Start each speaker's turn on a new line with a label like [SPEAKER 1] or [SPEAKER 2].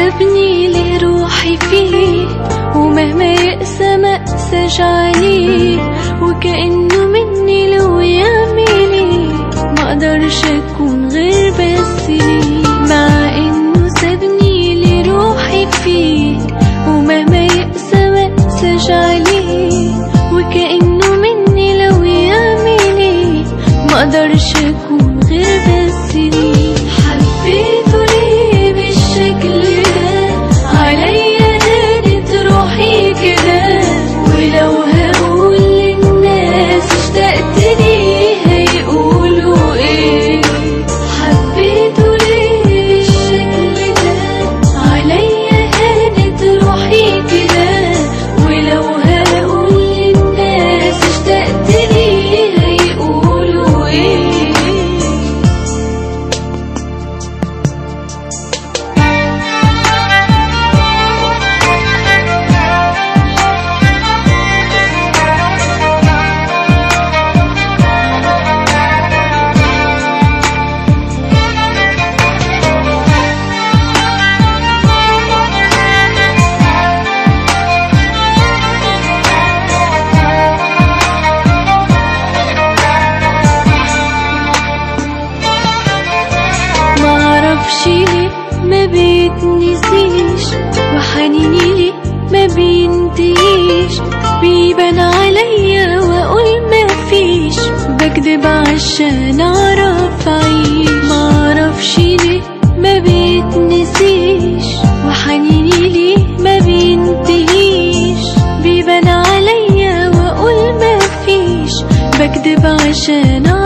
[SPEAKER 1] سابني لروحي فيه ومهما يقسى مأساش عليه وكأنه مني لو يعملي ما اقدرش اكون غير بس ليه مع انه سابني لروحي فيه ومهما يقسى مأساش عليه وكأنه مني لو يعملي ما اقدرش اكون غير بس ليه حبيته ليه بالشكل ده عليا هانت روحي كده ولو هقول للناس اشتقت ليه هيقولوا ايه حبيته ليه بالشكل ده عليا هانت روحي كده ولو هقول للناس اشتقت ليه هيقولوا ايه معرفش ليه ما بيتنسيش وحنيني ليه ما بينتهيش بيبان عليا واقول ما فيش بكدب عشان اعرف اعيش معرفش ليه ما بيتنسيش وحنيني ليه ما بينتهيش بيبان عليا واقول ما فيش بكدب عشان